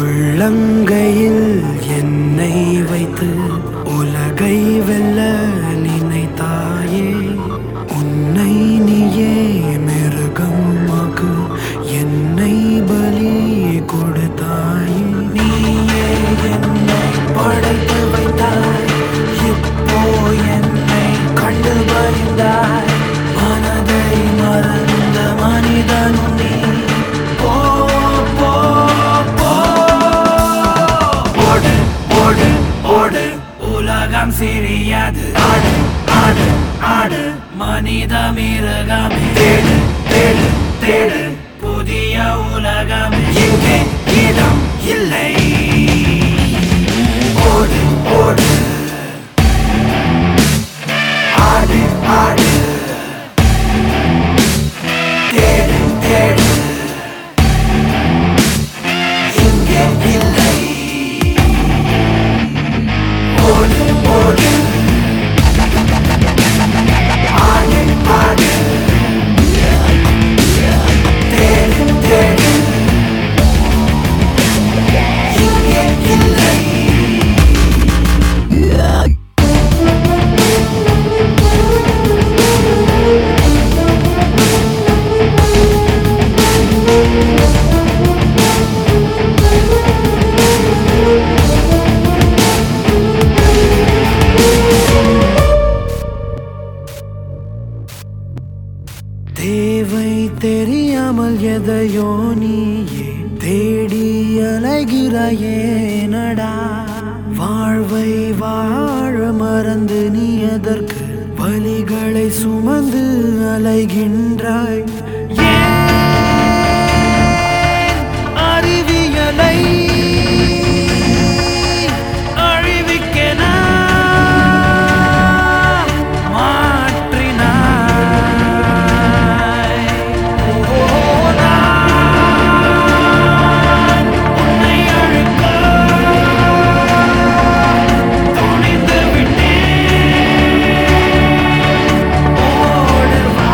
உள்ளங்கையில் என்னை வைத்து உலகை வெல்ல நினைத்தாயே உன்னை நீயே மிருகமாக்கு என்னை பலி கொடுத்தாயே நீயே என்னை படைத்து வைத்தாய் இப்போ என்னை கண்டு பயந்தாய் மனதை மறந்த மனிதனும் நீ போ போ போ ஓடு ஓடு ஓடு உலகம் சிறியது ஆடு ஆடு ஆடு மனித மிருகமே தேடு தேடு தேடு புதிய உலகம் எங்கே இடம் இல்லை ஓடு ஓடு ஆடு ஆடு தேடு தேடு இங்கே இல்லை ஓடு ஓடு ஆடு ஆடு தேடு தேடு இங்கே இல்லை தேவை தெரியாமல் எதையோ நீயே தேடி அலைகிறாயே நடா வாழ்வை வாழ மறந்து நீ எதற்கு வலிகளை சுமந்து அலைகின்றாய் ஏன் அறிவியலை அழிவிக்கென மாற்றினாய் ஓ, நான் உன்னை அழிக்க துணிந்து விட்டேன் ஓடு வா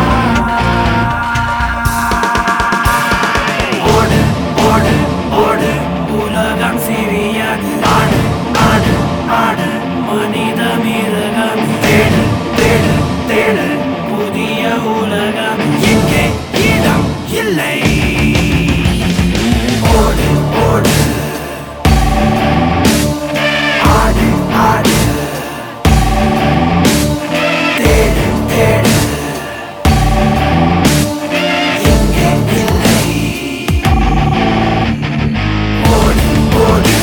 ஓடு ஓடு ஓடு உலகம் சிறியது ஆடு ஆடு ஆடு மனித மிருகம் தேடு தேடு தேடு புதிய உலகம் எங்கே இடம் இல்லை ஓடு ஓடு ஆடு ஆடு தேடு தேடு எங்கே இல்லை ஓடு ஓடு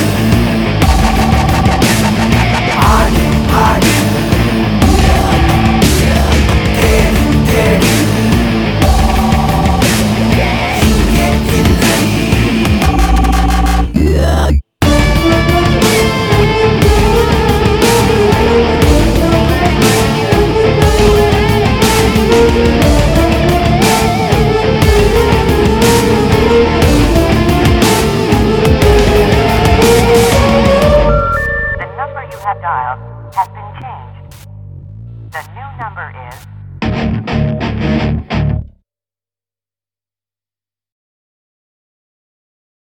ஆடு ஆடு தேடு தேடு இங்கே இல்லை The number you have dialed has been changed. The new number is